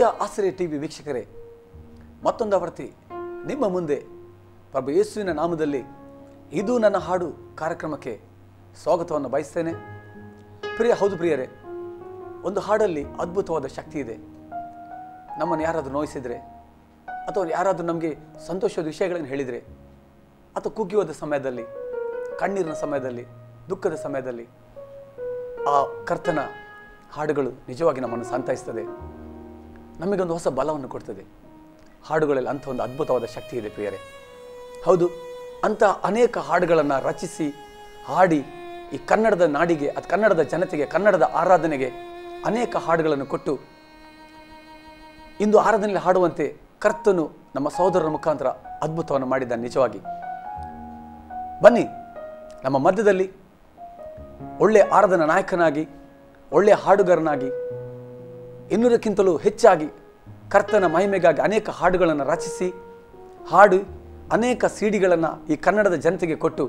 ಆಶ್ರಯ T V ವೀಕ್ಷಕರೇ ಮತ್ತೊಂದು ಆವರ್ತಿ ನಿಮ್ಮ ಮುಂದೆ ಪ್ರಭು ಯೇಸುವಿನ ನಾಮದಲ್ಲಿ ಇದು ನನ್ನ ಹಾಡು ಕಾರ್ಯಕ್ರಮಕ್ಕೆ ಸ್ವಾಗತವನ್ನು ಬಯಸ್ತೇನೆ ಪ್ರಿಯ ಹೌದು ಪ್ರಿಯರೇ ಒಂದು ಹಾಡಲ್ಲಿ ಅದ್ಭುತವಾದ ಶಕ್ತಿ ಇದೆ ನಮ್ಮನ್ನು ಯಾರಾದರೂ ನೋಯಿಸಿದರೆ ಅಥವಾ ಯಾರಾದರೂ ನಮಗೆ ಸಂತೋಷದ ವಿಷಯಗಳನ್ನು ಹೇಳಿದರೆ ಅಥವಾ ಕುಗ್ಗಿ ಸಮಯದಲ್ಲಿ ಕಣ್ಣೀರಿನ ಸಮಯದಲ್ಲಿ ದುಃಖದ ಸಮಯದಲ್ಲಿ ಆ ಕರ್ತನ ಹಾಡುಗಳು ನಿಜವಾಗಿ ನಮ್ಮನ್ನು ಸಂತೈಸ್ತದೆ ನಮಗೊಂದು ಹೊಸ ಬಲವನ್ನು ಕೊಡ್ತದೆ ಹಾಡುಗಳಲ್ಲಿ ಅಂಥ ಒಂದು ಅದ್ಭುತವಾದ ಶಕ್ತಿ ಇದೆ ಪ್ರಿಯರೇ ಹೌದು ಅಂಥ ಅನೇಕ ಹಾಡುಗಳನ್ನು ರಚಿಸಿ ಹಾಡಿ ಈ ಕನ್ನಡದ ನಾಡಿಗೆ ಅದು ಕನ್ನಡದ ಜನತೆಗೆ ಕನ್ನಡದ ಆರಾಧನೆಗೆ ಅನೇಕ ಹಾಡುಗಳನ್ನು ಕೊಟ್ಟು ಇಂದು ಆರಾಧನೆಯಲ್ಲಿ ಹಾಡುವಂತೆ ಕರ್ತನು ನಮ್ಮ ಸಹೋದರರ ಮುಖಾಂತರ ಅದ್ಭುತವನ್ನು ಮಾಡಿದ್ದಾನೆ ನಿಜವಾಗಿ ಬನ್ನಿ ನಮ್ಮ ಮಧ್ಯದಲ್ಲಿ ಒಳ್ಳೆಯ ಆರಾಧನಾ ನಾಯಕನಾಗಿ ಒಳ್ಳೆಯ ಹಾಡುಗಾರನಾಗಿ ಇನ್ನೂರಕ್ಕಿಂತಲೂ ಹೆಚ್ಚಾಗಿ ಕರ್ತನ ಮಹಿಮೆಗಾಗಿ ಅನೇಕ ಹಾಡುಗಳನ್ನು ರಚಿಸಿ ಹಾಡು ಅನೇಕ ಸಿಡಿಗಳನ್ನು ಈ ಕನ್ನಡದ ಜನತೆಗೆ ಕೊಟ್ಟು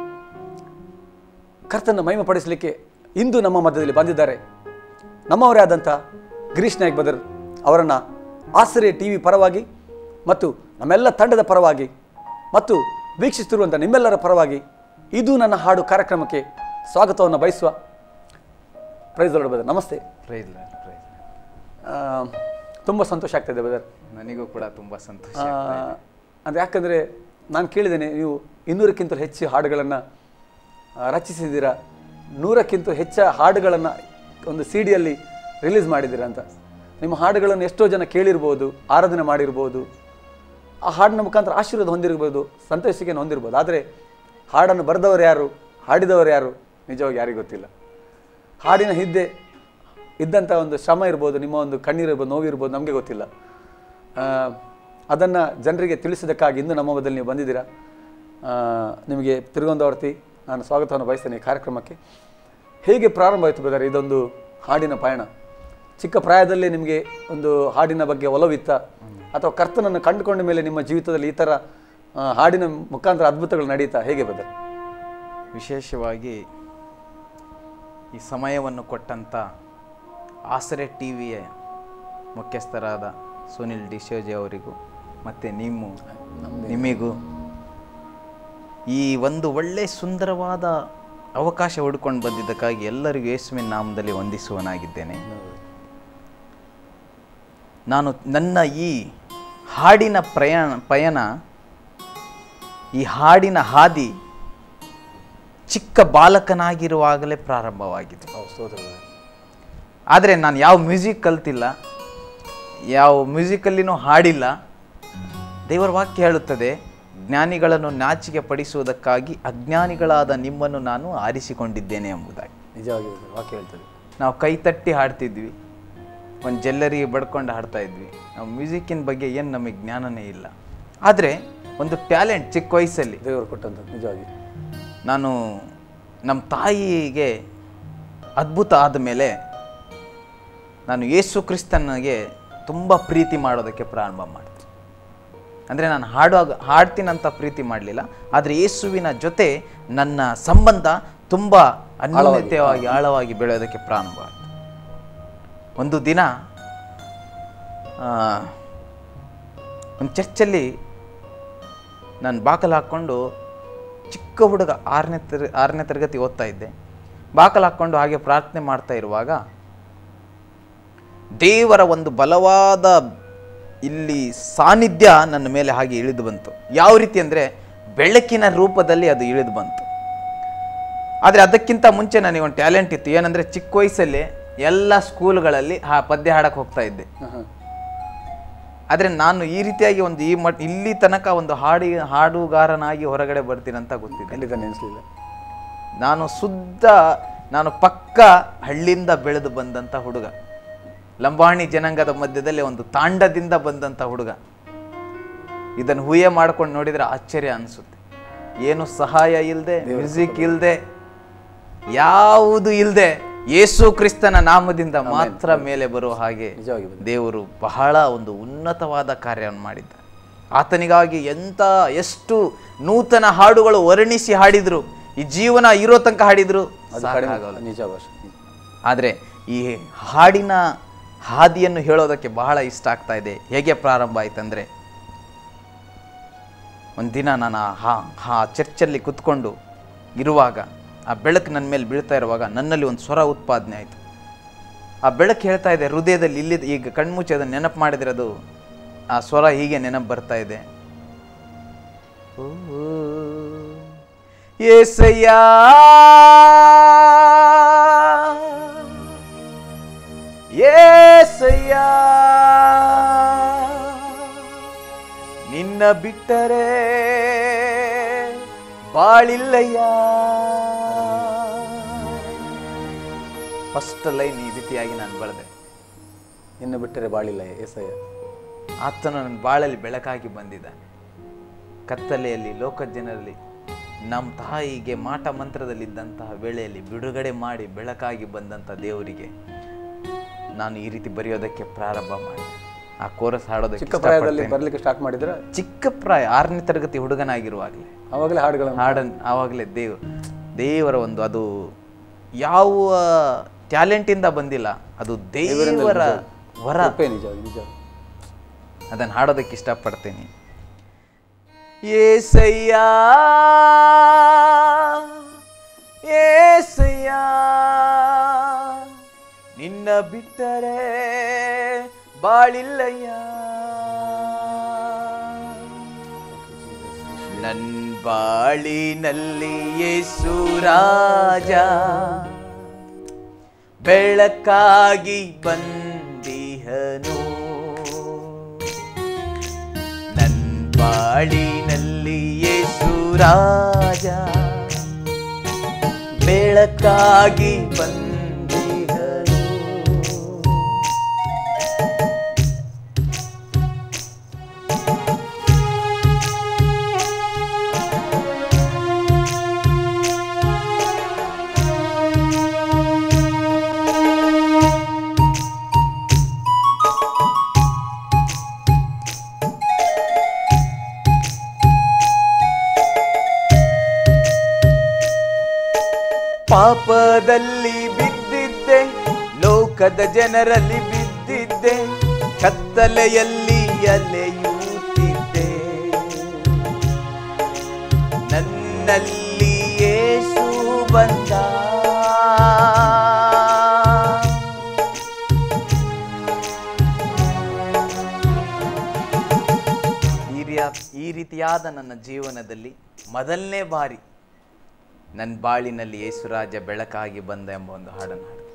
ಕರ್ತನ ಮಹಿಮೆ ಪಡಿಸಲಿಕ್ಕೆ ಇಂದು ನಮ್ಮ ಮಧ್ಯದಲ್ಲಿ ಬಂದಿದ್ದಾರೆ ನಮ್ಮವರೇ ಆದಂಥ ಗಿರೀಶ್ ನಾಯಕ್ ಬದರ್ ಅವರನ್ನು ಆಶ್ರಯ ಟಿ ವಿ ಪರವಾಗಿ ಮತ್ತು ನಮ್ಮೆಲ್ಲ ತಂಡದ ಪರವಾಗಿ ಮತ್ತು ವೀಕ್ಷಿಸುತ್ತಿರುವಂಥ ನಿಮ್ಮೆಲ್ಲರ ಪರವಾಗಿ ಇದು ನನ್ನ ಹಾಡು ಕಾರ್ಯಕ್ರಮಕ್ಕೆ ಸ್ವಾಗತವನ್ನು ಬಯಸುವ ಪ್ರೈಸ್ ಬದರ್ ನಮಸ್ತೆ ಪ್ರೈಸ್ ಲಾರ್ಡ್, ಪ್ರೈಸ್ ಲಾರ್ಡ್. ತುಂಬ ಸಂತೋಷ ಆಗ್ತಾಯಿದೆ ಬದರ್ ನನಗೂ ಕೂಡ ತುಂಬ ಸಂತೋಷ ಅಂದರೆ ಯಾಕಂದರೆ ನಾನು ಕೇಳಿದ್ದೇನೆ ನೀವು ಇನ್ನೂರಕ್ಕಿಂತ ಹೆಚ್ಚು ಹಾಡುಗಳನ್ನು ರಚಿಸಿದ್ದೀರಾ ನೂರಕ್ಕಿಂತ ಹೆಚ್ಚು ಹಾಡುಗಳನ್ನು ಒಂದು ಸಿ ಡಿಯಲ್ಲಿ ರಿಲೀಸ್ ಮಾಡಿದ್ದೀರಾ ಅಂತ ನಿಮ್ಮ ಹಾಡುಗಳನ್ನು ಎಷ್ಟೋ ಜನ ಕೇಳಿರ್ಬೋದು ಆರಾಧನೆ ಮಾಡಿರ್ಬೋದು ಆ ಹಾಡಿನ ಮುಖಾಂತರ ಆಶೀರ್ವಾದ ಹೊಂದಿರ್ಬೋದು ಸಂತೋಷಿಕೆಯನ್ನು ಹೊಂದಿರ್ಬೋದು ಆದರೆ ಹಾಡನ್ನು ಬರೆದವರು ಯಾರು ಹಾಡಿದವರು ಯಾರು ನಿಜವಾಗಿ ಯಾರಿಗೂ ಗೊತ್ತಿಲ್ಲ ಹಾಡಿನ ಹಿಂದೆ ಇದ್ದಂಥ ಒಂದು ಶ್ರಮ ಇರ್ಬೋದು ನಿಮ್ಮ ಒಂದು ಕಣ್ಣೀರು ಇರ್ಬೋದು ನೋವಿರ್ಬೋದು ನಮಗೆ ಗೊತ್ತಿಲ್ಲ ಅದನ್ನು ಜನರಿಗೆ ತಿಳಿಸೋದಕ್ಕಾಗಿ ಇಂದು ನಮ್ಮ ಮಧ್ಯದಲ್ಲಿ ನೀವು ಬಂದಿದ್ದೀರಾ ಆ, ನಿಮಗೆ ತಿರುಗೊಂದವರ್ತಿ ನಾನು ಸ್ವಾಗತವನ್ನು ಬಯಸ್ತೇನೆ ಈ ಕಾರ್ಯಕ್ರಮಕ್ಕೆ ಹೇಗೆ ಪ್ರಾರಂಭ ಆಯಿತು ಬ್ರದರ್ ಇದೊಂದು ಹಾಡಿನ ಪಯಣ ಚಿಕ್ಕ ಪ್ರಾಯದಲ್ಲೇ ನಿಮಗೆ ಒಂದು ಹಾಡಿನ ಬಗ್ಗೆ ಒಲವಿತ್ತ ಅಥವಾ ಕರ್ತನನ್ನು ಕಂಡುಕೊಂಡ ಮೇಲೆ ನಿಮ್ಮ ಜೀವಿತದಲ್ಲಿ ಈ ಥರ ಆ, ಹಾಡಿನ ಮುಖಾಂತರ ಅದ್ಭುತಗಳು ನಡೀತಾ ಹೇಗೆ ಬ್ರದರ್ ವಿಶೇಷವಾಗಿ ಈ ಸಮಯವನ್ನು ಕೊಟ್ಟಂಥ ಆಸರೆ ಟಿ ವಿಯ ಮುಖ್ಯಸ್ಥರಾದ ಸುನಿಲ್ ಡಿಶೋಜಿ ಅವರಿಗೂ ಮತ್ತು ನಿಮ್ಮ ನಿಮಗೂ ಈ ಒಂದು ಒಳ್ಳೆ ಸುಂದರವಾದ ಅವಕಾಶ ಹುಡ್ಕೊಂಡು ಬಂದಿದ್ದಕ್ಕಾಗಿ ಎಲ್ಲರಿಗೂ ಯೇಸುವಿನ ನಾಮದಲ್ಲಿ ವಂದಿಸುವನಾಗಿದ್ದೇನೆ ನಾನು ನನ್ನ ಈ ಹಾಡಿನ ಪ್ರಯಾಣ ಪಯಣ ಈ ಹಾಡಿನ ಹಾದಿ ಚಿಕ್ಕ ಬಾಲಕನಾಗಿರುವಾಗಲೇ ಪ್ರಾರಂಭವಾಗಿದೆ ಹೌದು ಸ್ತೋತ್ರ brother. ಆದರೆ ನಾನು ಯಾವ ಮ್ಯೂಸಿಕ್ ಕಲ್ತಿಲ್ಲ ಯಾವ ಮ್ಯೂಸಿಕಲ್ಲಿನೂ ಹಾಡಿಲ್ಲ ದೇವರ ವಾಕ್ಯ ಹೇಳುತ್ತದೆ ಜ್ಞಾನಿಗಳನ್ನು ನಾಚಿಕೆ ಪಡಿಸುವುದಕ್ಕಾಗಿ ಅಜ್ಞಾನಿಗಳಾದ ನಿಮ್ಮನ್ನು ನಾನು ಆರಿಸಿಕೊಂಡಿದ್ದೇನೆ ಎಂಬುದಾಗಿ ನಿಜವಾಗಿ brother, ವಾಕ್ಯ ಹೇಳ್ತದೆ ನಾವು ಕೈ ತಟ್ಟಿ ಹಾಡ್ತಿದ್ವಿ ಒಂದು ಜೆಲ್ಲರಿಗೆ ಬಡ್ಕೊಂಡು ಹಾಡ್ತಾ ಇದ್ವಿ ನಾವು ಮ್ಯೂಸಿಕ್ಕಿನ ಬಗ್ಗೆ ಏನು ನಮಗೆ ಜ್ಞಾನನೇ ಇಲ್ಲ ಆದರೆ ಒಂದು ಟ್ಯಾಲೆಂಟ್ ಚಿಕ್ಕ ವಯಸ್ಸಲ್ಲಿ ದೇವರು ಕೊಟ್ಟಂಥದ್ದು ನಿಜವಾಗಿ ನಾನು ನಮ್ಮ ತಾಯಿಗೆ ಅದ್ಭುತ ಆದ ಮೇಲೆ ನಾನು ಯೇಸು ಕ್ರಿಸ್ತನಿಗೆ ತುಂಬ ಪ್ರೀತಿ ಮಾಡೋದಕ್ಕೆ ಪ್ರಾರಂಭ ಮಾಡಿದೆ ಅಂದರೆ ನಾನು ಹಾಡುವಾಗ ಹಾಡ್ತೀನಂತ ಪ್ರೀತಿ ಮಾಡಲಿಲ್ಲ ಆದರೆ ಯೇಸುವಿನ ಜೊತೆ ನನ್ನ ಸಂಬಂಧ ತುಂಬ ಅನ್ಯೋನ್ಯತೆಯಾಗಿ ಆಳವಾಗಿ ಬೆಳೆಯೋದಕ್ಕೆ ಪ್ರಾರಂಭ ಆಯಿತು ಒಂದು ದಿನ ಆ, ಒಂದು ಚರ್ಚಲ್ಲಿ ನಾನು ಬಾಕಲು ಹಾಕ್ಕೊಂಡು ಚಿಕ್ಕ ಹುಡುಗ ಆರನೇ ತರ್ ಆರನೇ ತರಗತಿ ಓದ್ತಾ ಇದ್ದೆ ಬಾಕಲು ಹಾಕ್ಕೊಂಡು ಹಾಗೆ ಪ್ರಾರ್ಥನೆ ಮಾಡ್ತಾ ಇರುವಾಗ ದೇವರ ಒಂದು ಬಲವಾದ ಇಲ್ಲಿ ಸಾನ್ನಿಧ್ಯ ನನ್ನ ಮೇಲೆ ಹಾಗೆ ಇಳಿದು ಬಂತು ಯಾವ ರೀತಿ ಅಂದರೆ ಬೆಳಕಿನ ರೂಪದಲ್ಲಿ ಅದು ಇಳಿದು ಬಂತು ಆದರೆ ಅದಕ್ಕಿಂತ ಮುಂಚೆ ನನಗೆ ಒಂದು ಟ್ಯಾಲೆಂಟ್ ಇತ್ತು ಏನಂದರೆ ಚಿಕ್ಕ ವಯಸ್ಸಲ್ಲಿ ಎಲ್ಲ ಸ್ಕೂಲ್ಗಳಲ್ಲಿ ಆ ಪದ್ಯ ಹಾಡಕ್ಕೆ ಹೋಗ್ತಾ ಇದ್ದೆ ಹಾಂ ಹಾಂ ಆದರೆ ನಾನು ಈ ರೀತಿಯಾಗಿ ಒಂದು ಈ ಮಟ್ ಇಲ್ಲಿ ತನಕ ಒಂದು ಹಾಡಿ ಹಾಡುಗಾರನಾಗಿ ಹೊರಗಡೆ ಬರ್ತೀನಂತ ಗೊತ್ತಿದೆ ಖಂಡಿತ ನೆನೆಸಲಿಲ್ಲ ನಾನು ಶುದ್ಧ ನಾನು ಪಕ್ಕ ಹಳ್ಳಿಯಿಂದ ಬೆಳೆದು ಬಂದಂಥ ಹುಡುಗ ಲಂಬಾಣಿ ಜನಾಂಗದ ಮಧ್ಯದಲ್ಲಿ ಒಂದು ತಾಂಡದಿಂದ ಬಂದಂಥ ಹುಡುಗ ಇದನ್ನು ಹೂಯೆ ಮಾಡ್ಕೊಂಡು ನೋಡಿದರೆ ಆಶ್ಚರ್ಯ ಅನಿಸುತ್ತೆ ಏನು ಸಹಾಯ ಇಲ್ಲದೆ ಮ್ಯೂಸಿಕ್ ಇಲ್ಲದೆ ಯಾವುದು ಇಲ್ಲದೆ ಯೇಸು ಕ್ರಿಸ್ತನ ನಾಮದಿಂದ ಮಾತ್ರ ಮೇಲೆ ಬರುವ ಹಾಗೆ ನಿಜವಾಗಿ ಬಂದಿದೆ. ದೇವರು ಬಹಳ ಒಂದು ಉನ್ನತವಾದ ಕಾರ್ಯವನ್ನು ಮಾಡಿದ್ದ ಆತನಿಗಾಗಿ ಎಂಥ ಎಷ್ಟು ನೂತನ ಹಾಡುಗಳು ವರ್ಣಿಸಿ ಹಾಡಿದ್ರು ಈ ಜೀವನ ಇರೋ ತನಕ ಹಾಡಿದ್ರು ಅದು ಕಡಿಮೆ ಸಾಕಾಗಲ್ಲ ನಿಜ ಭಾಷೆ ಆದರೆ ಈ ಹಾಡಿನ ಹಾದಿಯನ್ನು ಹೇಳೋದಕ್ಕೆ ಬಹಳ ಇಷ್ಟ ಆಗ್ತಾ ಇದೆ ಹೇಗೆ ಪ್ರಾರಂಭ ಆಯ್ತಂದ್ರೆ ಒಂದಿನ ನಾನು ಆ- ಆ ಆ ಚರ್ಚಲ್ಲಿ ಕುತ್ಕೊಂಡು ಇರುವಾಗ ಆ ಬೆಳಕು ನನ್ನ ಮೇಲೆ ಬೀಳ್ತಾ ಇರುವಾಗ ನನ್ನಲ್ಲಿ ಒಂದು ಸ್ವರ ಉತ್ಪಾದನೆ ಆಯಿತು ಆ ಬೆಳಕು ಹೇಳ್ತಾ ಇದೆ ಹೃದಯದಲ್ಲಿ ಇಲ್ಲಿ ಈಗ ಕಣ್ಮುಚ್ಚಿ ಅದನ್ನು ನೆನಪು ಮಾಡಿದ್ರೆ ಅದು ಆ ಸ್ವರ ಹೀಗೆ ನೆನಪು ಬರ್ತಾ ಇದೆ ಓ, ಏಸಯ್ಯ ಏಸಯ್ಯ ನಿನ್ನ ಬಿಟ್ಟರೆ ಬಾಳಿಲ್ಲಯ್ಯ ಫಸ್ಟ್ ಲೈನ್ ಈ ರೀತಿಯಾಗಿ ನಾನು ಬರೆದೆ ನಿನ್ನ ಬಿಟ್ಟರೆ ಬಾಳಿಲ್ಲ ಏಸಯ್ಯ ಆತನು ನನ್ನ ಬಾಳಲ್ಲಿ ಬೆಳಕಾಗಿ ಬಂದಿದ್ದಾನೆ ಕತ್ತಲೆಯಲ್ಲಿ ಲೋಕದ ಜನರಲ್ಲಿ ನಮ್ಮ ತಾಯಿಗೆ ಮಾಟ ಮಂತ್ರದಲ್ಲಿದ್ದಂತಹ ವೇಳೆಯಲ್ಲಿ ಬಿಡುಗಡೆ ಮಾಡಿ ಬೆಳಕಾಗಿ ಬಂದಂಥ ದೇವರಿಗೆ ನಾನು ಈ ರೀತಿ ಬರೆಯೋದಕ್ಕೆ ಪ್ರಾರಂಭ ಮಾಡಿದೆ ಆ ಕೋರಸ್ ಹಾಡೋದಕ್ಕೆ ಚಿಕ್ಕ ಪ್ರಾಯದಲ್ಲಿ ಇಷ್ಟಪಡ್ತೇನೆ. ಬರ್ಲಿಕ್ಕೆ ಸ್ಟಾರ್ಟ್ ಮಾಡಿದ್ರೆ ಚಿಕ್ಕ ಪ್ರಾಯ ಆರನೇ ತರಗತಿ ಹುಡುಗನಾಗಿರುವಾಗಲೇ ಅವಾಗಲೇ ಹಾಡುಗಳನ್ನು ಹಾಡನ್ ಆವಾಗಲೇ ದೇವ್ ದೇವರ ಒಂದು ಅದು ಯಾವ ಟ್ಯಾಲೆಂಟಿಂದ ಬಂದಿಲ್ಲ ಅದು ದೇವರ ವರ ತಪ್ಪೇ ನಿಜ ನಿಜ ಅದನ್ನು ಹಾಡೋದಕ್ಕೆ ಇಷ್ಟಪಡ್ತೇನೆ ಏಸಯ್ಯ ಏಸಯ್ಯ ನಿನ್ನ ಬಿಟ್ಟರೆ ಬಾಳಿಲ್ಲಯ್ಯ ನನ್ ಬಾಳಿನಲ್ಲಿ ಯೇಸು ರಾಜ ಬೆಳಕಾಗಿ ಬಂದಿಹನು ನನ್ ಬಾಳಿನಲ್ಲಿ ಯೇಸು ರಾಜ ಬೆಳಕಾಗಿ ಬಂದಿಹನು ಪಾಪದಲ್ಲಿ ಬಿದ್ದಿದ್ದೆ ಲೋಕದ ಜನರಲ್ಲಿ ಬಿದ್ದಿದ್ದೆ ಕತ್ತಲೆಯಲ್ಲಿ ಅಲೆಯುತ್ತಿದ್ದೆ ನನ್ನಲ್ಲಿ ಯೇಸು ಬಂದ ಈ ರೀ- ಈ ರೀತಿಯಾದ ನನ್ನ ಜೀವನದಲ್ಲಿ ಮೊದಲನೇ ಬಾರಿ ನನ್ನ ಬಾಳಿನಲ್ಲಿ ಯೇಸುರಾಜ ಬೆಳಕಾಗಿ ಬಂದ ಎಂಬ ಒಂದು ಹಾಡನ್ನು ಹಾಡಿದೆ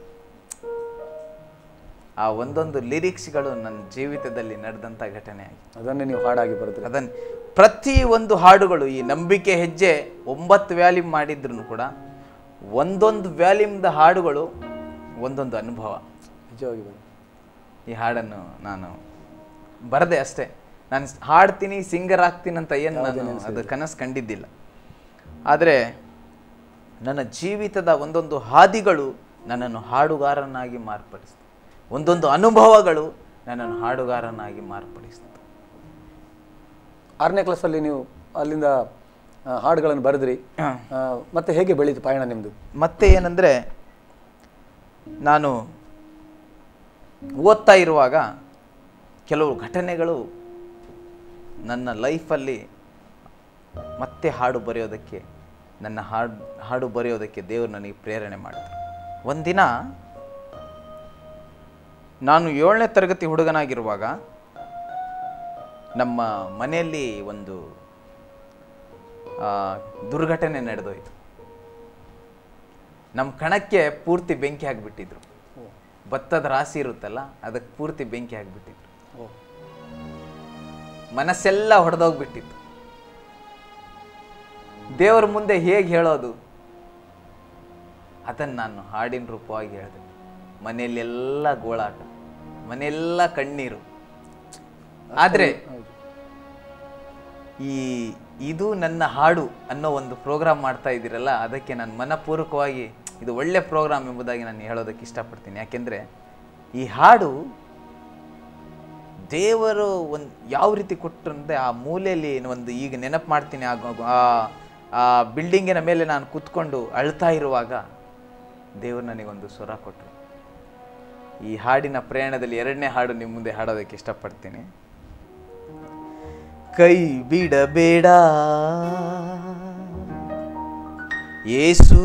ಆ ಒಂದೊಂದು ಲಿರಿಕ್ಸ್ಗಳು ನನ್ನ ಜೀವಿತದಲ್ಲಿ ನಡೆದಂಥ ಘಟನೆ ಆಗಿದೆ ಅದನ್ನೇ ನೀವು ಹಾಡಾಗಿ ಬರೆದ್ರೆ ಅದನ್ನು ಪ್ರತಿ ಒಂದು ಹಾಡುಗಳು ಈ ನಂಬಿಕೆ ಹೆಜ್ಜೆ ಒಂಬತ್ತು ವ್ಯಾಲ್ಯೂಮ್ ಮಾಡಿದ್ರು ಕೂಡ ಒಂದೊಂದು ವ್ಯಾಲ್ಯೂಮ್ದ ಹಾಡುಗಳು ಒಂದೊಂದು ಅನುಭವ ನಿಜವಾಗಿ ಬರೆದ್ರೆ ಈ ಹಾಡನ್ನು ನಾನು ಬರದೆ ಅಷ್ಟೇ ನಾನು ಹಾಡ್ತೀನಿ ಸಿಂಗರ್ ಆಗ್ತೀನಿ ಅಂತ ಏನು ನಾನು ಅದು ಕನಸು ಕಂಡಿದ್ದಿಲ್ಲ ಆದರೆ ನನ್ನ ಜೀವಿತದ ಒಂದೊಂದು ಹಾದಿಗಳು ನನ್ನನ್ನು ಹಾಡುಗಾರನಾಗಿ ಮಾರ್ಪಡಿಸಿತು ಒಂದೊಂದು ಅನುಭವಗಳು ನನ್ನನ್ನು ಹಾಡುಗಾರನಾಗಿ ಮಾರ್ಪಡಿಸಿತು ಆರನೇ ಕ್ಲಾಸಲ್ಲಿ ನೀವು ಅಲ್ಲಿಂದ ಆ, ಹಾಡುಗಳನ್ನು ಬರೆದ್ರಿ ಆ, ಮತ್ತೆ ಹೇಗೆ ಬೆಳೀತು ಪಯಣ ನಿಮ್ಮದು ಮತ್ತೆ ಏನಂದರೆ ನಾನು ಓದ್ತಾ ಇರುವಾಗ ಕೆಲವು ಘಟನೆಗಳು ನನ್ನ ಲೈಫಲ್ಲಿ ಮತ್ತೆ ಹಾಡು ಬರೆಯೋದಕ್ಕೆ ನನ್ನ ಹಾಡು ಹಾಡು ಬರೆಯೋದಕ್ಕೆ ದೇವರು ನನಗೆ ಪ್ರೇರಣೆ ಮಾಡಿದ್ರು ಒಂದಿನ ನಾನು ಏಳನೇ ತರಗತಿ ಹುಡುಗನಾಗಿರುವಾಗ ನಮ್ಮ ಮನೆಯಲ್ಲಿ ಒಂದು ಆ, ದುರ್ಘಟನೆ ನಡೆದೋಯ್ತು ನಮ್ಮ ಕಣಕ್ಕೆ ಪೂರ್ತಿ ಬೆಂಕಿ ಹಾಕಿಬಿಟ್ಟಿದ್ರು ಭತ್ತದ ರಾಶಿ ಇರುತ್ತಲ್ಲ ಅದಕ್ಕೆ ಪೂರ್ತಿ ಬೆಂಕಿ ಹಾಕಿಬಿಟ್ಟಿದ್ರು ಓ ಮನಸ್ಸೆಲ್ಲ ಹೊಡೆದೋಗ್ಬಿಟ್ಟಿತ್ತು ದೇವರ ಮುಂದೆ ಹೇಗೆ ಹೇಳೋದು ಅದನ್ನು ನಾನು ಹಾಡಿನ ರೂಪವಾಗಿ ಹೇಳಿದೆ ಮನೆಯಲ್ಲೆಲ್ಲ ಗೋಳಾಟ ಮನೆಯೆಲ್ಲ ಕಣ್ಣೀರು ಆದರೆ ಹೌದು ಈ ಇದು ನನ್ನ ಹಾಡು ಅನ್ನೋ ಒಂದು ಪ್ರೋಗ್ರಾಮ್ ಮಾಡ್ತಾ ಇದ್ದೀರಲ್ಲ ಅದಕ್ಕೆ ನಾನು ಮನಪೂರ್ವಕವಾಗಿ ಇದು ಒಳ್ಳೆ ಪ್ರೋಗ್ರಾಮ್ ಎಂಬುದಾಗಿ ನಾನು ಹೇಳೋದಕ್ಕೆ ಇಷ್ಟಪಡ್ತೀನಿ ಯಾಕೆಂದರೆ ಈ ಹಾಡು ದೇವರು ಒಂದು ಯಾವ ರೀತಿ ಕೊಟ್ಟರಂದ್ರೆ ಆ ಮೂಲೆಯಲ್ಲಿ ಒಂದು ಈಗ ನೆನಪು ಮಾಡ್ತೀನಿ ಆ ಗ- ಆ- ಆ ಬಿಲ್ಡಿಂಗಿನ ಮೇಲೆ ನಾನು ಕೂತ್ಕೊಂಡು ಅಳ್ತಾ ಇರುವಾಗ ದೇವರು ನನಗೊಂದು ಸ್ವರ ಕೊಟ್ಟರು ಈ ಹಾಡಿನ ಪ್ರಯಾಣದಲ್ಲಿ ಎರಡನೇ ಹಾಡು ನಿಮ್ಮ ಮುಂದೆ ಹಾಡೋದಕ್ಕೆ ಇಷ್ಟಪಡ್ತೀನಿ ಕೈ ಬಿಡಬೇಡ ಏಸು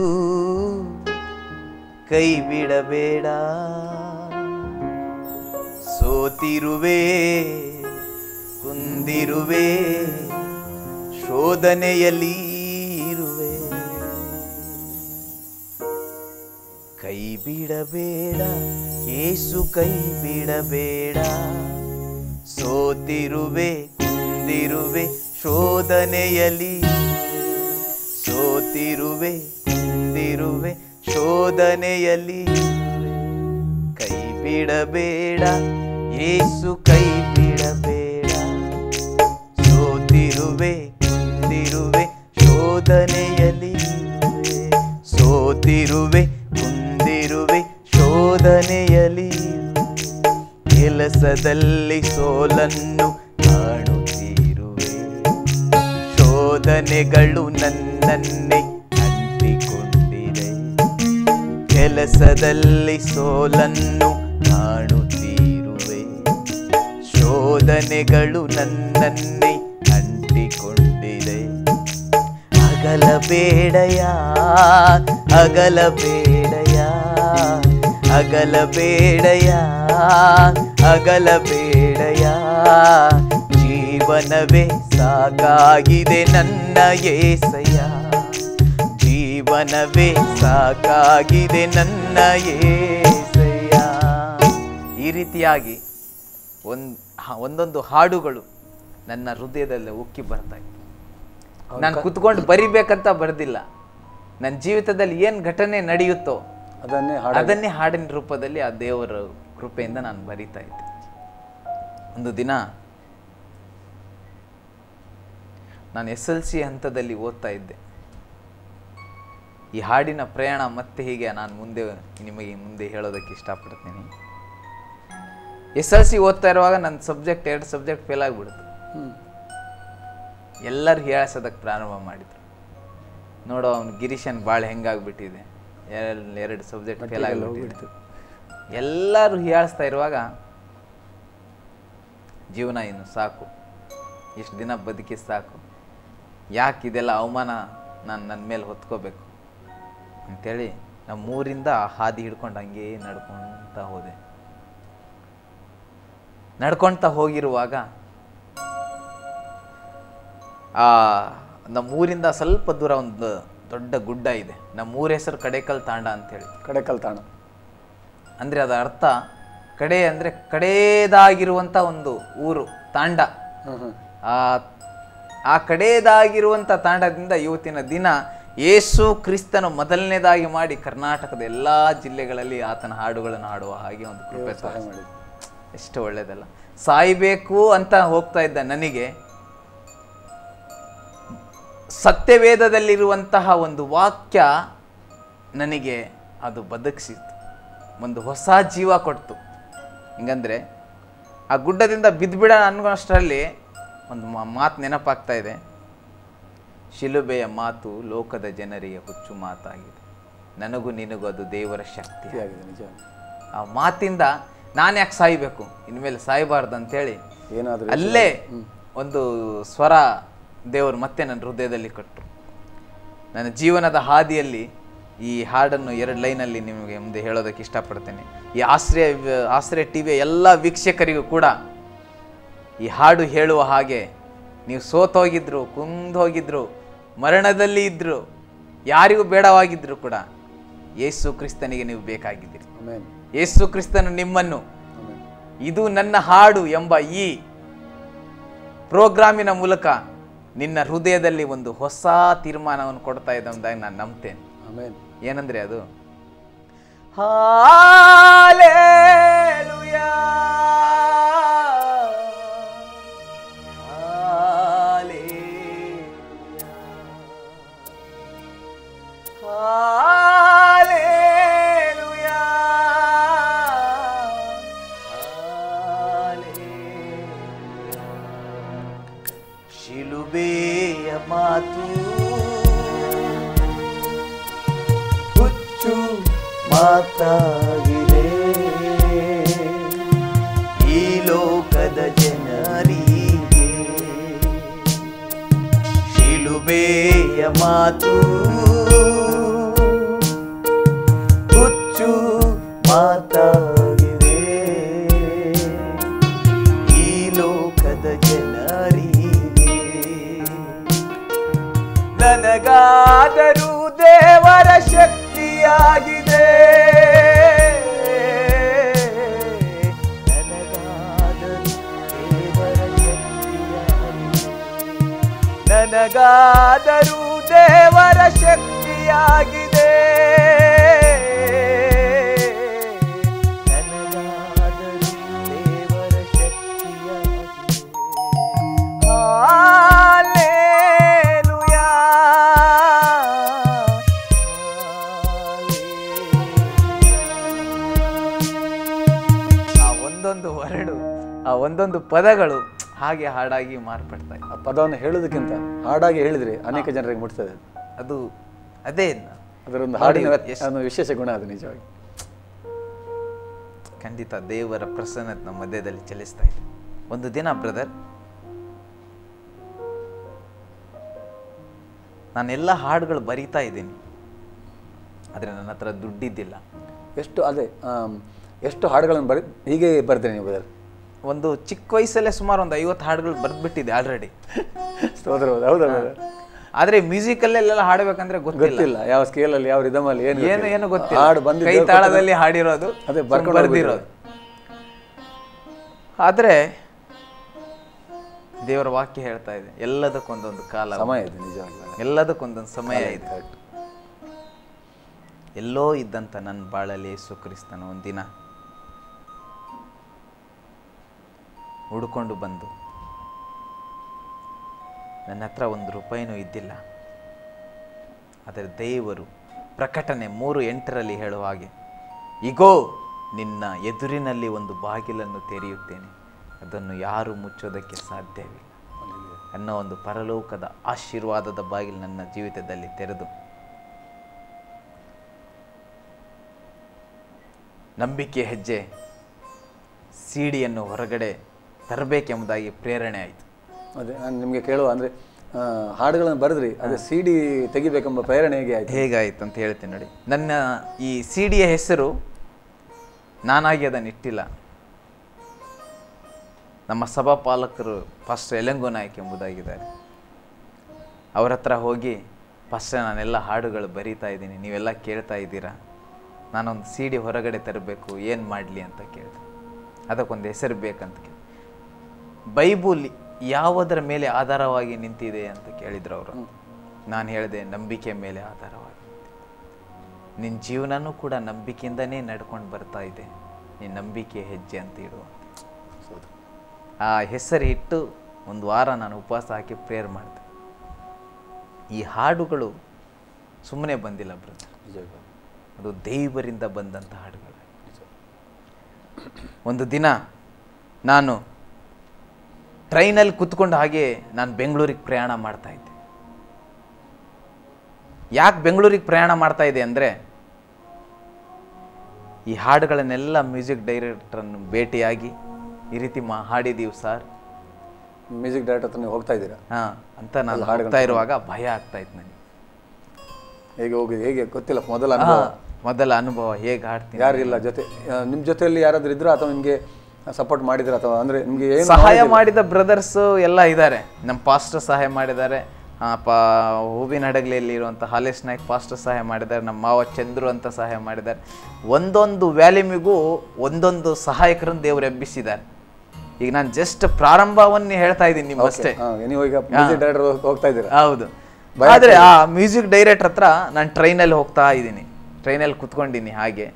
ಕೈ ಬಿಡಬೇಡ ಸೋತಿರುವೆ ಕುಂದಿರುವೆ ಶೋಧನೆಯಲ್ಲಿ ಇರುವೆ ಕೈ ಬಿಡಬೇಡ ಏಸು ಕೈ ಬಿಡಬೇಡ ಸೋತಿರುವೆ ಕುಂದಿರುವೆ ಶೋಧನೆಯಲ್ಲಿ ಸೋತಿರುವೆ ಕುಂದಿರುವೆ ಶೋಧನೆಯಲ್ಲಿ ಕೈ ಬಿಡಬೇಡ ಏಸು ಕೈ ಬಿಡಬೇಡ ಸೋತಿರುವೆ ಕುಂದಿರುವೆ ಶೋಧನೆಯಲ್ಲಿ ಸೋತಿರುವೆ ಕುಂದಿರುವೆ ಶೋಧನೆಯಲ್ಲಿ ಕೆಲಸದಲ್ಲಿ ಸೋಲನ್ನು ಕಾಣುತ್ತಿರುವೆ ಶೋಧನೆಗಳು ನನ್ನನ್ನೇ ಅಂಟಿಕೊಂಡಿದೆ ಕೆಲಸದಲ್ಲಿ ಸೋಲನ್ನು ಕಾಣುತ್ತಿರುವೆ ಶೋಧನೆಗಳು ನನ್ನನ್ನೇ ಅಂಟಿಕೊಂಡಿದೆ ಅಗಲಬೇಡಯ ಅಗಲಬೇಡಯ ಅಗಲಬೇಡಯ ಅಗಲಬೇಡಯ ಜೀವನವೇ ಸಾಕಾಗಿದೆ ನನ್ನ ಏಸಯ್ಯ ಜೀವನವೇ ಸಾಕಾಗಿದೆ ನನ್ನ ಏಸಯ್ಯ ಈ ರೀತಿಯಾಗಿ ಒಂದ್ ಹ- ಒಂದೊಂದು ಹಾಡುಗಳು ನನ್ನ ಹೃದಯದಲ್ಲಿ ಉಕ್ಕಿ ಬರ್ತಾ ಇತ್ತು ನಾನು ಕುತ್ಕೊಂಡು ಬರಿಬೇಕಂತ ಬರ್ದಿಲ್ಲ ನನ್ನ ಜೀವಿತದಲ್ಲಿ ಏನು ಘಟನೆ ನಡೆಯುತ್ತೋ ಅದನ್ನೇ ಹಾಡ ಅದನ್ನೇ ಹಾಡಿನ ರೂಪದಲ್ಲಿ ಆ ದೇವರ ಕೃಪೆಯಿಂದ ನಾನು ಬರಿತಾ ಇದ್ದೆ ಒಂದು ದಿನ ನಾನು ಎಸ್ ಎಲ್ ಸಿ ಹಂತದಲ್ಲಿ ಓದ್ತಾ ಇದ್ದೆ ಈ ಹಾಡಿನ ಪ್ರಯಾಣ ಮತ್ತೆ ಹೀಗೆ ನಾನು ಮುಂದೆ ನಿಮಗೆ ಮುಂದೆ ಹೇಳೋದಕ್ಕೆ ಇಷ್ಟಪಡ್ತೀನಿ ಎಸ್ ಎಲ್ ಸಿ ಓದ್ತಾ ಇರುವಾಗ ನನ್ನ ಸಬ್ಜೆಕ್ಟ್ ಎರಡು ಸಬ್ಜೆಕ್ಟ್ ಫೇಲ್ ಆಗಿಬಿಡ್ತು ಹ್ಮ್ ಎಲ್ಲರೂ ಹೀಯಾಳ್ಸೋದಕ್ಕೆ ಪ್ರಾರಂಭ ಮಾಡಿದ್ರು ನೋಡೋ ಅವ್ನು ಗಿರೀಶನ್ ಭಾಳ ಹೆಂಗಾಗ್ಬಿಟ್ಟಿದೆ ಎರಡು ಎರಡು ಸಬ್ಜೆಕ್ಟ್ ಫೇಲ್ ಆಗಿಬಿಟ್ಟಿದೆ ಎಲ್ಲರೂ ಹೀಯಾಳಿಸ್ತಾ ಇರುವಾಗ ಜೀವನ ಇನ್ನು ಸಾಕು ಇಷ್ಟು ದಿನ ಬದುಕಿ ಸಾಕು ಯಾಕೆ ಇದೆಲ್ಲ ಅವಮಾನ ನಾನು ನನ್ನ ಮೇಲೆ ಹೊತ್ಕೋಬೇಕು ಅಂತೇಳಿ ನಮ್ಮೂರಿಂದ ಆ ಹಾದಿ ಹಿಡ್ಕೊಂಡು ಹಂಗೇ ನಡ್ಕೊತ ಹೋದೆ ನಡ್ಕೊಳ್ತಾ ಹೋಗಿರುವಾಗ ಆ ನಮ್ಮೂರಿಂದ ಸ್ವಲ್ಪ ದೂರ ಒಂದು ದೊಡ್ಡ ಗುಡ್ಡ ಇದೆ ನಮ್ಮೂರ ಹೆಸರು ಕಡೇಕಲ್ ತಾಂಡ ಅಂತೇಳಿ ಕಡೆಕಲ್ ತಾಣ ಅಂದರೆ ಅದರ ಅರ್ಥ ಕಡೆ ಅಂದರೆ ಕಡೇದಾಗಿರುವಂಥ ಒಂದು ಊರು ತಾಂಡ ಹ್ಮ್ ಹ್ಮ್ ಆ ಆ ಕಡೇದಾಗಿರುವಂಥ ತಾಂಡದಿಂದ ಇವತ್ತಿನ ದಿನ ಯೇಸು ಕ್ರಿಸ್ತನು ಮೊದಲನೇದಾಗಿ ಮಾಡಿ ಕರ್ನಾಟಕದ ಎಲ್ಲ ಜಿಲ್ಲೆಗಳಲ್ಲಿ ಆತನ ಹಾಡುಗಳನ್ನು ಹಾಡುವ ಹಾಗೆ ಒಂದು ಕೃಪೆ ಸಹಾಯ ತೋರಿಸಿದ. ಮಾಡಿದ್ರು ಎಷ್ಟು ಒಳ್ಳೇದಲ್ಲ ಸಾಯ್ಬೇಕು ಅಂತ ಹೋಗ್ತಾ ಇದ್ದ ನನಗೆ ಸತ್ಯವೇದದಲ್ಲಿರುವಂತಹ ಒಂದು ವಾಕ್ಯ ನನಗೆ ಅದು ಬದುಕಿಸಿತು ಒಂದು ಹೊಸ ಜೀವ ಕೊಡ್ತು ಹಿಂಗಂದ್ರೆ ಆ ಗುಡ್ಡದಿಂದ ಬಿದ್ದುಬಿಡ ಅನ್ನೋಷ್ಟರಲ್ಲಿ ಒಂದು ಮಾತು ನೆನಪಾಗ್ತಾ ಇದೆ ಶಿಲುಬೆಯ ಮಾತು ಲೋಕದ ಜನರಿಗೆ ಹುಚ್ಚು ಮಾತಾಗಿದೆ ನನಗೂ ನಿನಗೂ ಅದು ದೇವರ ಶಕ್ತಿ ಆಗಿದೆ ನಿಜ ಆ ಮಾತಿಂದ ನಾನು ಯಾಕೆ ಸಾಯ್ಬೇಕು ಇನ್ಮೇಲೆ ಸಾಯಬಾರ್ದು ಅಂತೇಳಿ ಏನಾದ್ರೂ ಅಲ್ಲೇ ಒಂದು ಸ್ವರ ದೇವರು ಮತ್ತೆ ನನ್ನ ಹೃದಯದಲ್ಲಿ ಕೊಟ್ಟರು ನನ್ನ ಜೀವನದ ಹಾದಿಯಲ್ಲಿ ಈ ಹಾಡನ್ನು ಎರಡು ಲೈನಲ್ಲಿ ನಿಮಗೆ ಮುಂದೆ ಹೇಳೋದಕ್ಕೆ ಇಷ್ಟಪಡ್ತೇನೆ ಈ ಆಶ್ರಯ ಆಶ್ರಯ ಟಿ ವಿಯ ಎಲ್ಲ ವೀಕ್ಷಕರಿಗೂ ಕೂಡ ಈ ಹಾಡು ಹೇಳುವ ಹಾಗೆ ನೀವು ಸೋತೋಗಿದ್ರು ಕುಂದೋಗಿದ್ರು ಮರಣದಲ್ಲಿ ಇದ್ರು ಯಾರಿಗೂ ಬೇಡವಾಗಿದ್ರು ಕೂಡ ಯೇಸು ಕ್ರಿಸ್ತನಿಗೆ ನೀವು ಬೇಕಾಗಿದ್ದೀರಿ ಆಮೇನ್ ಯೇಸು ಕ್ರಿಸ್ತನು ನಿಮ್ಮನ್ನು ಆಮೇನ್ ಇದು ನನ್ನ ಹಾಡು ಎಂಬ ಈ ಪ್ರೋಗ್ರಾಮಿನ ಮೂಲಕ ನಿನ್ನ ಹೃದಯದಲ್ಲಿ ಒಂದು ಹೊಸ ತೀರ್ಮಾನವನ್ನು ಕೊಡ್ತಾ ಇದೆ ಅಂದಾಗ ನಾನು ನಂಬ್ತೇನೆ ಆಮೇನ್ ಏನಂದ್ರೆ ಅದು ಹಾಲೇಲುಯಾ ಹಾಲೇಲುಯಾ ಹಾಲೇಲುಯಾ ಹಾಲೇಲುಯಾ ಶಿಲುಬೆಯ ಮಾತು ಹುಚ್ಚು ಮಾತಾಗಿದೆ ಮದುವೆಯ ಮಾತು ಹುಚ್ಚು ಮಾತಾಗಿದೆ ಈ ಲೋಕದ ಜನರಿಗೆ ನನಗಾದರೂ ದೇವರ ಶಕ್ತಿಯಾಗಿದೆ ನನಗಾದರೂ ದೇವರ ಶಕ್ತಿಯಾಗಿದೆ ನನಗಾದರೂ ದೇವರ ಶಕ್ತಿಯಾಗಿದೆ ನನಗಾದರೂ ದೇವರ ಶಕ್ತಿಯಾಗಿದೆ ಹಾಲೆಲೂಯಾ ಆ ಒಂದೊಂದು ವರ್ಡು ಆ ಒಂದೊಂದು ಪದಗಳು ಹಾಗೆ ಹಾಡಾಗಿ ಮಾರ್ಪಡ್ತಾ ಇದೆ ಆ ಪದವನ್ನು ಹೇಳೋದಕ್ಕಿಂತ ಹಾಡಾಗಿ ಹೇಳಿದ್ರೆ ಅನೇಕ ಜನರಿಗೆ ಮುಟ್ತದೆ ಅದು. ಅದು ಅದೇ ಅದರ ಒಂದು ನೋಡಿ, ಹಾಡಿನ ವ್ಯತ್- ಎಷ್ಟು- ಒಂದು ವಿಶೇಷ ಗುಣ ಅದು ನಿಜವಾಗಿ ಖಂಡಿತ ದೇವರ ಪ್ರಸನ್ನತೆ ನಮ್ಮ ಮಧ್ಯದಲ್ಲಿ ಚಲಿಸ್ತಾ ಇದೆ ಒಂದು ದಿನ ಬ್ರದರ್ ನಾನೆಲ್ಲ ಹಾಡುಗಳು ಬರಿತಾ ಇದ್ದೀನಿ ಆದರೆ ನನ್ನ ಹತ್ರ ದುಡ್ಡಿದ್ದಿಲ್ಲ ಎಷ್ಟು ಅದೇ ಆಮ್, ಎಷ್ಟು ಹಾಡುಗಳನ್ನು ಬರಿ ಹೀಗೆ ಬರ್ತೀನಿ ನೀವು ಬದರ್ ಒಂದು ಚಿಕ್ಕ ವಯಸ್ಸಲ್ಲೇ ಸುಮಾರು ಒಂದು ಐವತ್ತು ಹಾಡುಗಳು ಬರೆದ್ಬಿಟ್ಟಿದೆ ಆಲ್ರೆಡಿ ಸ್ತೋತ್ರ ಹೌದು, ಹೌದಾ brother? ಆದರೆ ಮ್ಯೂಸಿಕಲ್ಲೆಲ್ಲ ಹಾಡಬೇಕಂದ್ರೆ ಗೊತ್ತಿಲ್ಲ ಗೊತ್ತಿಲ್ಲ ಯಾವ ಸ್ಕೇಲಲ್ಲಿ ಯಾವ ರಿದಮಲ್ಲಿ ಏನು ಏನು ಗೊತ್ತಿಲ್ಲ. ಏನು ಗೊತ್ತಿಲ್ಲ ಹಾಡು ಬಂದಿದ್ದು ಕೈ ತಾಳದಲ್ಲಿ ಹಾಡಿರೋದು ಅದೇ ಬರ್ಕೊಂಡು ಬರ್ದಿರೋದು ಆದರೆ ದೇವರ ವಾಕ್ಯ ಹೇಳ್ತಾ ಇದೆ ಎಲ್ಲದಕ್ಕೊಂದೊಂದು ಕಾಲ ಸಮಯ ಇದೆ ನಿಜವಾಗಿ ಎಲ್ಲದಕ್ಕೊಂದೊಂದು ಸಮಯ ಇದೆ Correct. ಎಲ್ಲೋ ಇದ್ದಂಥ ನನ್ನ ಬಾಳಲ್ಲಿ ಯೇಸು ಕ್ರಿಸ್ತನ ಒಂದಿನ ಹುಡ್ಕೊಂಡು ಬಂದು ನನ್ನ ಹತ್ರ ಒಂದು ರೂಪಾಯಿನೂ ಇದ್ದಿಲ್ಲ ಆದರೆ ದೇವರು ಪ್ರಕಟಣೆ ಮೂರು ಎಂಟರಲ್ಲಿ ಹೇಳುವ ಹಾಗೆ ಇಗೋ ನಿನ್ನ ಎದುರಿನಲ್ಲಿ ಒಂದು ಬಾಗಿಲನ್ನು ತೆರೆಯುತ್ತೇನೆ ಅದನ್ನು ಯಾರು ಮುಚ್ಚೋದಕ್ಕೆ ಸಾಧ್ಯವಿಲ್ಲ ಅನ್ನೋ ಒಂದು ಪರಲೋಕದ ಆಶೀರ್ವಾದದ ಬಾಗಿಲು ನನ್ನ ಜೀವಿತದಲ್ಲಿ ತೆರೆದು ನಂಬಿಕೆ ಹೆಜ್ಜೆ ಸಿಡಿಯನ್ನು ಹೊರಗಡೆ ತರಬೇಕೆಂಬುದಾಗಿ ಪ್ರೇರಣೆ ಆಯಿತು ಅದೇ ನಾನು ನಿಮಗೆ ಕೇಳುವ ಅಂದ್ರೆ ಆ, ಹಾಡುಗಳನ್ನು ಬರೆದ್ರಿ ಅದೇ ಸಿ ಡಿ ತೆಗಿಬೇಕೆಂಬ ಪ್ರೇರಣೆ ಹೇಗೆ ಆಯ್ತು ಹೇಗಾಯಿತು ಅಂತ ಹೇಳ್ತೀನಿ ನೋಡಿ ನನ್ನ ಈ ಸಿ ಡಿಯ ಹೆಸರು ನಾನಾಗಿ ಅದನ್ನು ಇಟ್ಟಿಲ್ಲ ನಮ್ಮ ಸಭಾಪಾಲಕರು ಫಾಸ್ಟರ್ ಎಲೆಂಗೋ ನಾಯಕ್ ಎಂಬುದಾಗಿದ್ದಾರೆ ಅವ್ರ ಹತ್ರ ಹೋಗಿ ಫಸ್ಟ್ ನಾನೆಲ್ಲ ಹಾಡುಗಳು ಬರೀತಾ ಇದ್ದೀನಿ ನೀವೆಲ್ಲ ಕೇಳ್ತಾ ಇದ್ದೀರಾ ನಾನೊಂದು ಸಿ ಡಿ ಹೊರಗಡೆ ತರಬೇಕು ಏನು ಮಾಡಲಿ ಅಂತ ಕೇಳಿದೆ ಅದಕ್ಕೊಂದು ಹೆಸರು ಬೇಕಂತ ಕೇಳಿ ಬೈಬುಲ್ ಯಾವುದರ ಮೇಲೆ ಆಧಾರವಾಗಿ ನಿಂತಿದೆ ಅಂತ ಕೇಳಿದ್ರು ಅವರು ನಾನು ಹೇಳಿದೆ ನಂಬಿಕೆ ಮೇಲೆ ಆಧಾರವಾಗಿ ನಿಂತಿದೆ. ನಿನ್ನ ಜೀವನನೂ ಕೂಡ ನಂಬಿಕೆಯಿಂದನೇ ನಡ್ಕೊಂಡು ಬರ್ತಾ ಇದೆ ನೀನು ನಂಬಿಕೆ ಹೆಜ್ಜೆ ಅಂತ ಇಡುವ ಹೌದು. ಆ ಹೆಸರು ಇಟ್ಟು ಒಂದು ವಾರ ನಾನು ಉಪವಾಸ ಹಾಕಿ ಪ್ರೇಯರ್ ಮಾಡಿದೆ ಈ ಹಾಡುಗಳು ಸುಮ್ಮನೆ ಬಂದಿಲ್ಲ ಬ್ರದರ್ ನಿಜವಾಗಿ. ಅದು ದೇವರಿಂದ ಬಂದಂಥ ಹಾಡುಗಳು ಒಂದು ದಿನ ನಾನು ಟ್ರೈನಲ್ಲಿ ಕುತ್ಕೊಂಡು ಹಾಗೆ ನಾನು ಬೆಂಗಳೂರಿಗೆ ಪ್ರಯಾಣ ಮಾಡ್ತಾ ಇದ್ದೆ ಯಾಕೆ ಬೆಂಗಳೂರಿಗೆ ಪ್ರಯಾಣ ಮಾಡ್ತಾ ಇದ್ದೆ ಅಂದರೆ ಈ ಹಾಡುಗಳನ್ನೆಲ್ಲ ಮ್ಯೂಸಿಕ್ ಡೈರೆಕ್ಟರನ್ನು ಭೇಟಿಯಾಗಿ ಈ ರೀತಿ ಮಾ ಹಾಡಿದೀವಿ ಸರ್ ಮ್ಯೂಸಿಕ್ ಡೈರೆಕ್ಟರ್ ಹತ್ರ ನೀವು ಹೋಗ್ತಾ ಇದ್ದೀರಾ ಹಾಂ ಅಂತ ನಾನು ಹಾಡ್ತಾ ಇರುವಾಗ ಭಯ ಆಗ್ತಾ ಇತ್ತು ನನಗೆ ಹೇಗೆ ಹೋಗಿದೆ ಹೇಗೆ ಗೊತ್ತಿಲ್ಲ ಮೊದಲ ಅನುಭವ ಮೊದಲ ಅನುಭವ ಹೇಗೆ ಹಾಡ್ತೀನಿ ಯಾರಿಲ್ಲ ಜೊತೆ ಆ, ನಿಮ್ ಜೊತೆಯಲ್ಲಿ ಯಾರಾದ್ರೂ ಇದ್ರ ಅಥವಾ ನಿಮ್ಗೆ ಸಪೋರ್ಟ್ ಮಾಡಿದ್ರ ಅಥವಾ ಅಂದ್ರೆ ನಿಮ್ಗೆ ಏನು ಸಹಾಯ ಮಾಡಿದ ಬ್ರದರ್ಸ್ ಎಲ್ಲ ಇದ್ದಾರೆ ನಮ್ಮ ಪಾಸ್ಟರ್ ಸಹಾಯ ಮಾಡಿದ್ದಾರೆ ಆ, ಪ ಹೂವಿನ ಹಡಗಲಿಯಲ್ಲಿ ಇರುವಂಥ ಹಾಲೇಶ್ ನಾಯ್ಕ್ ಪಾಸ್ಟರ್ ಸಹಾಯ ಮಾಡಿದ್ದಾರೆ ನಮ್ಮ ಮಾವ ಚಂದ್ರು ಅಂತ ಸಹಾಯ ಮಾಡಿದ್ದಾರೆ ಒಂದೊಂದು ವ್ಯಾಲ್ಯೂಮಿಗೂ ಒಂದೊಂದು ಸಹಾಯಕರನ್ನು ದೇವರು ಎಬ್ಬಿಸಿದ್ದಾರೆ ಈಗ ನಾನು ಜಸ್ಟ್ ಪ್ರಾರಂಭವನ್ನು ಹೇಳ್ತಾ ಇದ್ದೀನಿ ನಿಮ್ಮಷ್ಟೇ ಹಾ, ನೀವು ಈಗ ಮ್ಯೂಸಿಕ್ ಡೈರೆಕ್ಟರ್ ಹೋಗ್ತಾ ಇದ್ದೀರಾ ಹೌದು ಆದರೆ ಆ ಮ್ಯೂಸಿಕ್ ಡೈರೆಕ್ಟರ್ ಹತ್ರ ನಾನು ಟ್ರೈನಲ್ಲಿ ಹೋಗ್ತಾ ಇದ್ದೀನಿ ಟ್ರೈನಲ್ಲಿ ಕುತ್ಕೊಂಡಿನಿ ಹಾಗೆ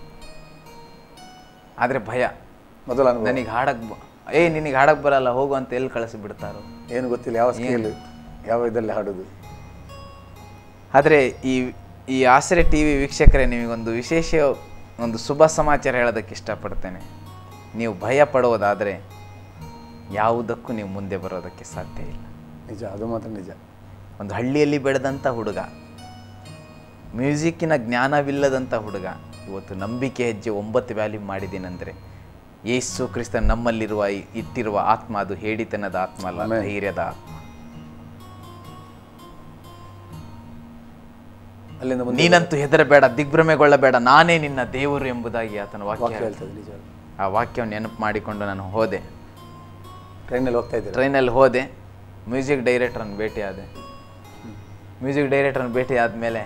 ಆದರೆ ಭಯ ಮೊದಲ ಅನುಭವ ನನಗೆ ಹಾಡಕ್ ಬ- ಏ ನಿನಗೆ ಹಾಡಕ್ ಬರಲ್ಲ ಹೋಗು ಅಂತ ಎಲ್ಲಿ ಕಳಿಸಿ ಬಿಡ್ತಾರೋ ಏನು ಗೊತ್ತಿಲ್ಲ ಯಾವ ಸ್ಕೇಲ್ ಯಾವ ಇದರಲ್ಲಿ ಹಾಡೋದು ಆದರೆ ಈ ಈ ಆಸರೆ ಟಿ ವಿ ವೀಕ್ಷಕರೇ ನಿಮಗೊಂದು ವಿಶೇಷ ಒಂದು ಶುಭ ಸಮಾಚಾರ ಹೇಳೋದಕ್ಕೆ ಇಷ್ಟಪಡ್ತೇನೆ ನೀವು ಭಯ ಪಡುವುದಾದರೆ ಯಾವುದಕ್ಕೂ ನೀವು ಮುಂದೆ ಬರೋದಕ್ಕೆ ಸಾಧ್ಯ ಇಲ್ಲ ನಿಜ ಅದು ಮಾತ್ರ ನಿಜ ಒಂದು ಹಳ್ಳಿಯಲ್ಲಿ ಬೆಳೆದಂಥ ಹುಡುಗ ಮ್ಯೂಸಿಕ್ಕಿನ ಜ್ಞಾನವಿಲ್ಲದಂಥ ಹುಡುಗ ಇವತ್ತು ನಂಬಿಕೆ ಹೆಜ್ಜೆ ಒಂಬತ್ತು ವ್ಯಾಲ್ಯೂ ಮಾಡಿದ್ದೀನಂದರೆ ಯೇಸು ಕ್ರಿಸ್ತ ನಮ್ಮಲ್ಲಿರುವ ಈ- ಇಟ್ಟಿರುವ ಆತ್ಮ ಅದು ಹೇಡಿತನದ ಆತ್ಮ ಅಲ್ಲ ಧೈರ್ಯದ ಆತ್ಮ ಅಲ್ಲಿಂದ ಮುಂದೆ ನೀನಂತೂ ಹೆದರಬೇಡ ದಿಗ್ಭ್ರಮೆಗೊಳ್ಳಬೇಡ ನಾನೇ ನಿನ್ನ ದೇವರು ಎಂಬುದಾಗಿ ಆತನ ವಾಕ್ಯ ವಾಕ್ಯ ಹೇಳ್ತದೆ ನಿಜ ಆ ವಾಕ್ಯವನ್ನು ನೆನಪು ಮಾಡಿಕೊಂಡು ನಾನು ಹೋದೆ ಟ್ರೈನಲ್ಲಿ ಹೋಗ್ತಾ ಇದ್ದೀರಾ ಟ್ರೈನಲ್ಲಿ ಹೋದೆ ಮ್ಯೂಸಿಕ್ ಡೈರೆಕ್ಟ್ರನ್ನು ಭೇಟಿ ಆದೆ ಮ್ಯೂಸಿಕ್ ಡೈರೆಕ್ಟ್ರನ್ನು ಭೇಟಿ ಆದಮೇಲೆ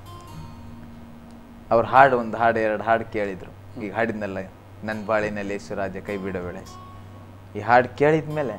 ಅವ್ರ ಹಾಡು ಒಂದು ಹಾಡು ಎರಡು ಹಾಡು ಕೇಳಿದರು ಈಗ ಹಾಡಿದ್ನಲ್ಲ ನನ್ನ ಬಾಳಿನಲ್ಲಿ ಯೇಸುರಾಜ ಕೈ ಬಿಡಬೇಡ ಈ ಹಾಡು ಕೇಳಿದ ಮೇಲೆ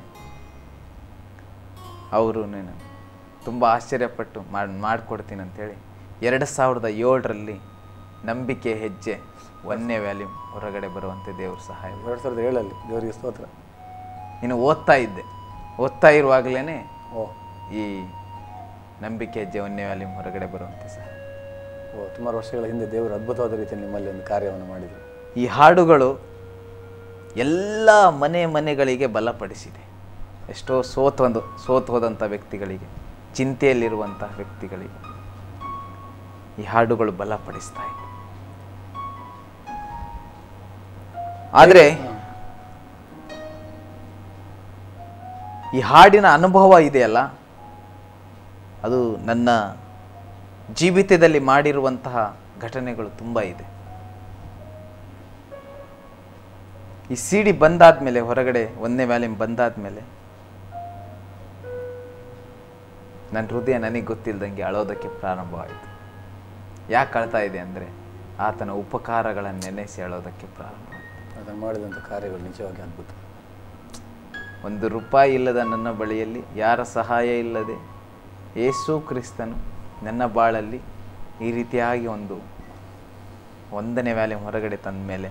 ಅವರು ನೀನು ತುಂಬ ಆಶ್ಚರ್ಯಪಟ್ಟು ಮಾಡಿ ಮಾಡಿಕೊಡ್ತೀನಿ ಅಂತೇಳಿ ಎರಡು ಸಾವಿರದ ಏಳರಲ್ಲಿ ನಂಬಿಕೆ ಹೆಜ್ಜೆ ಒಂದನೇ ವ್ಯಾಲ್ಯೂಮ್ ಹೊರಗಡೆ ಬರುವಂತೆ ದೇವ್ರ ಸಹಾಯ ಎರಡು ಸಾವಿರದ ಏಳಲ್ಲಿ ದೇವರಿಗೆ ಸ್ತೋತ್ರ ಇನ್ನು ಓದ್ತಾ ಇದ್ದೆ ಓದ್ತಾ ಇರುವಾಗಲೇ ಓ ಈ ನಂಬಿಕೆ ಹೆಜ್ಜೆ ಒಂದನೇ ವ್ಯಾಲ್ಯೂಮ್ ಹೊರಗಡೆ ಬರುವಂತೆ ಸಹ ಓ ಸುಮಾರು ವರ್ಷಗಳ ಹಿಂದೆ ದೇವರು ಅದ್ಭುತವಾದ ರೀತಿಯಲ್ಲಿ ನಿಮ್ಮಲ್ಲಿ ಒಂದು ಕಾರ್ಯವನ್ನು ಮಾಡಿದರು ಈ ಹಾಡುಗಳು ಎಲ್ಲ ಮನೆ ಮನೆಗಳಿಗೆ ಬಲಪಡಿಸಿದೆ ಎಷ್ಟೋ ಸೋತ್ ಒಂದು ಸೋತ್ ಹೋದಂಥ ವ್ಯಕ್ತಿಗಳಿಗೆ ಚಿಂತೆಯಲ್ಲಿರುವಂತಹ ವ್ಯಕ್ತಿಗಳಿಗೆ ಈ ಹಾಡುಗಳು ಬಲಪಡಿಸ್ತಾ ಇದೆ ಆದರೆ ಈ ಹಾಡಿನ ಅನುಭವ ಇದೆಯಲ್ಲ ಅದು ನನ್ನ ಜೀವಿತದಲ್ಲಿ ಮಾಡಿರುವಂತಹ ಘಟನೆಗಳು ತುಂಬ ಇದೆ ಈ ಸಿ ಡಿ ಬಂದಾದ್ಮೇಲೆ ಹೊರಗಡೆ ಒಂದನೇ ವ್ಯಾಲ್ಯೂಮ್ ಬಂದಾದ್ಮೇಲೆ ನನ್ನ ಹೃದಯ ನನಗೆ ಗೊತ್ತಿಲ್ಲದಂಗೆ ಅಳೋದಕ್ಕೆ ಪ್ರಾರಂಭವಾಯಿತು ಯಾಕೆ ಅಳ್ತಾ ಇದೆ ಅಂದರೆ ಆತನ ಉಪಕಾರಗಳನ್ನು ನೆನೆಸಿ ಅಳೋದಕ್ಕೆ ಪ್ರಾರಂಭವಾಯಿತು ಅದನ್ನು ಮಾಡಿದಂಥ ಕಾರ್ಯಗಳು ನಿಜವಾಗಿ ಅದ್ಭುತ ಒಂದು ರೂಪಾಯಿ ಇಲ್ಲದ ನನ್ನ ಬಳಿಯಲ್ಲಿ ಯಾರ ಸಹಾಯ ಇಲ್ಲದೆ ಯೇಸು ಕ್ರಿಸ್ತನು ನನ್ನ ಬಾಳಲ್ಲಿ ಈ ರೀತಿಯಾಗಿ ಒಂದು ಒಂದನೇ ವ್ಯಾಲ್ಯೂಮ್ ಹೊರಗಡೆ ತಂದ ಮೇಲೆ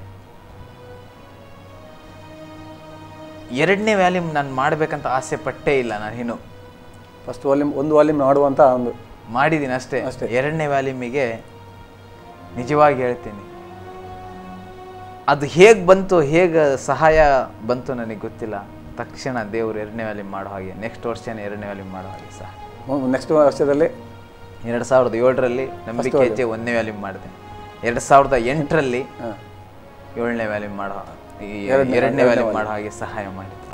ಎರಡನೇ ವ್ಯಾಲ್ಯೂಮ್ ನಾನು ಮಾಡಬೇಕಂತ ಆಸೆ ಪಟ್ಟೇ ಇಲ್ಲ ನಾನು ಇನ್ನು ಫಸ್ಟ್ ವಾಲ್ಯೂಮ್ ಒಂದು ವಾಲ್ಯೂಮ್ ಮಾಡುವಂಥ ಒಂದು ಮಾಡಿದ್ದೀನಿ ಅಷ್ಟೇ ಅಷ್ಟೇ. ಎರಡನೇ ವ್ಯಾಲ್ಯೂಮಿಗೆ ನಿಜವಾಗಿ ಹೇಳ್ತೀನಿ ಅದು ಹೇಗೆ ಬಂತು ಹೇಗೆ ಸಹಾಯ ಬಂತು ನನಗೆ ಗೊತ್ತಿಲ್ಲ ತಕ್ಷಣ ದೇವರು ಎರಡನೇ ವ್ಯಾಲ್ಯೂಮ್ ಮಾಡೋ ಹಾಗೆ ನೆಕ್ಸ್ಟ್ ವರ್ಷನೇ ಎರಡನೇ ವ್ಯಾಲ್ಯೂಮ್ ಮಾಡೋ ಹಾಗೆ ಸಹ ನೆಕ್ಸ್ಟ್ ವರ್ಷದಲ್ಲಿ ಎರಡು ಸಾವಿರದ ಏಳರಲ್ಲಿ ನಂಬಿಕೆ ಹೆಜ್ಜೆ ಒಂದನೇ ವ್ಯಾಲ್ಯೂಮ್ ಮಾಡಿದೆ ಎರಡು ಸಾವಿರದ ಎಂಟರಲ್ಲಿ ಹಾಂ ಏಳನೇ ವ್ಯಾಲ್ಯೂಮ್ ಮಾಡೋ ಈ ಎರಡ್ನೇ- ಎರಡನೇ ವ್ಯಾಲ್ಯೂಮ್ ಮಾಡೋ ಹಾಗೆ ಸಹಾಯ ಮಾಡಿದೆ